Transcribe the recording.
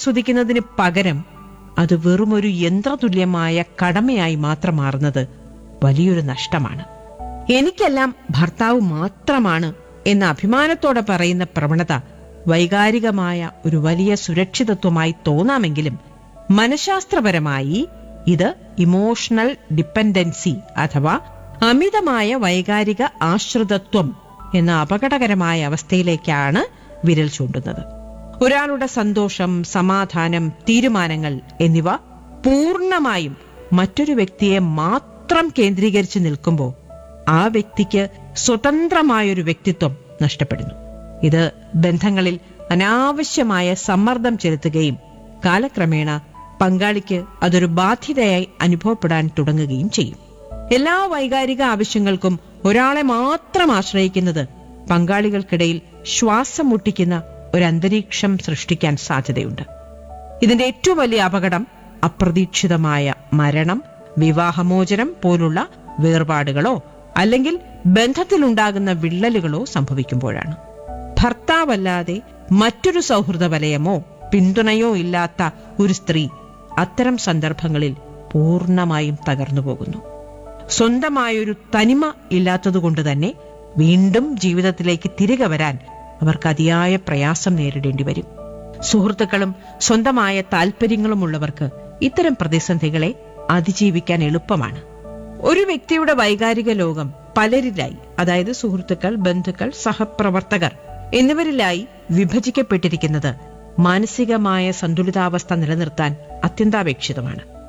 ആസ്വദിക്കുന്നതിന് പകരം അത് വെറുമൊരു യന്ത്രതുല്യമായ കടമയായി മാത്രം മാറുന്നത് വലിയൊരു നഷ്ടമാണ് എനിക്കെല്ലാം ഭർത്താവ് മാത്രമാണ് എന്ന അഭിമാനത്തോടെ പറയുന്ന പ്രവണത വൈകാരികമായ ഒരു വലിയ സുരക്ഷിതത്വമായി തോന്നാമെങ്കിലും മനഃശാസ്ത്രപരമായി ഇത് ഇമോഷണൽ ഡിപ്പെൻഡൻസി അഥവാ അമിതമായ വൈകാരിക ആശ്രിതത്വം എന്ന അപകടകരമായ അവസ്ഥയിലേക്കാണ് വിരൽ ചൂണ്ടുന്നത് ഒരാളുടെ സന്തോഷം സമാധാനം തീരുമാനങ്ങൾ എന്നിവ പൂർണ്ണമായും മറ്റൊരു വ്യക്തിയെ മാത്രം കേന്ദ്രീകരിച്ച് നിൽക്കുമ്പോൾ ആ വ്യക്തിക്ക് സ്വതന്ത്രമായൊരു വ്യക്തിത്വം നഷ്ടപ്പെടുന്നു ഇത് ബന്ധങ്ങളിൽ അനാവശ്യമായ സമ്മർദ്ദം ചെലുത്തുകയും കാലക്രമേണ പങ്കാളിക്ക് അതൊരു ബാധ്യതയായി അനുഭവപ്പെടാൻ തുടങ്ങുകയും ചെയ്യും എല്ലാ വൈകാരിക ആവശ്യങ്ങൾക്കും ഒരാളെ മാത്രം ആശ്രയിക്കുന്നത് പങ്കാളികൾക്കിടയിൽ ശ്വാസം മുട്ടിക്കുന്ന ഒരു അന്തരീക്ഷം സൃഷ്ടിക്കാൻ സാധ്യതയുണ്ട് ഇതിന്റെ ഏറ്റവും വലിയ അപകടം അപ്രതീക്ഷിതമായ മരണം വിവാഹമോചനം പോലുള്ള വേർപാടുകളോ അല്ലെങ്കിൽ ബന്ധത്തിലുണ്ടാകുന്ന വിള്ളലുകളോ സംഭവിക്കുമ്പോഴാണ് ഭർത്താവല്ലാതെ മറ്റൊരു സൗഹൃദ വലയമോ പിന്തുണയോ ഇല്ലാത്ത ഒരു സ്ത്രീ അത്തരം സന്ദർഭങ്ങളിൽ പൂർണ്ണമായും തകർന്നു പോകുന്നു സ്വന്തമായൊരു തനിമ ഇല്ലാത്തതുകൊണ്ട് തന്നെ വീണ്ടും ജീവിതത്തിലേക്ക് തിരികെ വരാൻ അവർക്ക് അതിയായ പ്രയാസം നേരിടേണ്ടി വരും സുഹൃത്തുക്കളും സ്വന്തമായ താല്പര്യങ്ങളുമുള്ളവർക്ക് ഇത്തരം പ്രതിസന്ധികളെ അതിജീവിക്കാൻ എളുപ്പമാണ് ഒരു വ്യക്തിയുടെ വൈകാരിക ലോകം പലരിലായി അതായത് സുഹൃത്തുക്കൾ ബന്ധുക്കൾ സഹപ്രവർത്തകർ എന്നിവരിലായി വിഭജിക്കപ്പെട്ടിരിക്കുന്നത് മാനസികമായ സന്തുലിതാവസ്ഥ നിലനിർത്താൻ അത്യന്താപേക്ഷിതമാണ്